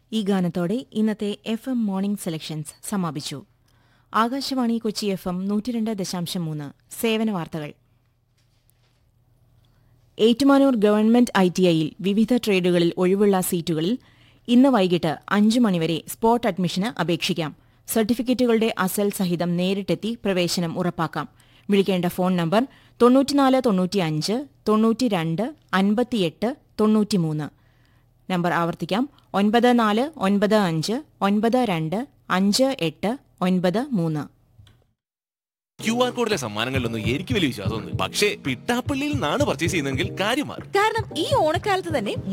ഈ ഗാനത്തോടെ ഇന്നത്തെ F M morning selections സമാപിച്ചു ആകാശവാണി കൊച്ചി എഫ് എം നൂറ്റിരണ്ട് ദശാംശം മൂന്ന് സേവന വാർത്തകൾ ഏറ്റുമാനൂർ ഗവൺമെന്റ് ഐ ടി ഐയിൽ വിവിധ ട്രേഡുകളിൽ ഒഴിവുള്ള സീറ്റുകളിൽ ഇന്ന് വൈകിട്ട് അഞ്ചു മണിവരെ സ്പോട്ട് അഡ്മിഷന് അപേക്ഷിക്കാം സർട്ടിഫിക്കറ്റുകളുടെ അസൽ സഹിതം നേരിട്ടെത്തി പ്രവേശനം ഉറപ്പാക്കാം വിളിക്കേണ്ട ഫോൺ നമ്പർ തൊണ്ണൂറ്റിനാല് തൊണ്ണൂറ്റിയഞ്ച് തൊണ്ണൂറ്റിരണ്ട് അൻപത്തിയെട്ട് തൊണ്ണൂറ്റിമൂന്ന് നമ്പർ ആവർത്തിക്കാം ഒൻപത് നാല് ഒൻപത് അഞ്ച് ഒൻപത് രണ്ട് അഞ്ച് എട്ട് ഒൻപത് മൂന്ന് ക്യു ആർ കോഡിലെ സമ്മാനങ്ങളിലൊന്നും എനിക്ക് വലിയ വിശ്വാസമൊന്നും പക്ഷേ പിട്ടാപ്പള്ളിയിൽ നിന്നാണ് പർച്ചേസ് ചെയ്യുന്നതെങ്കിൽ കാര്യം മാറും കാരണം ഈ ഓണക്കാലത്ത് തന്നെ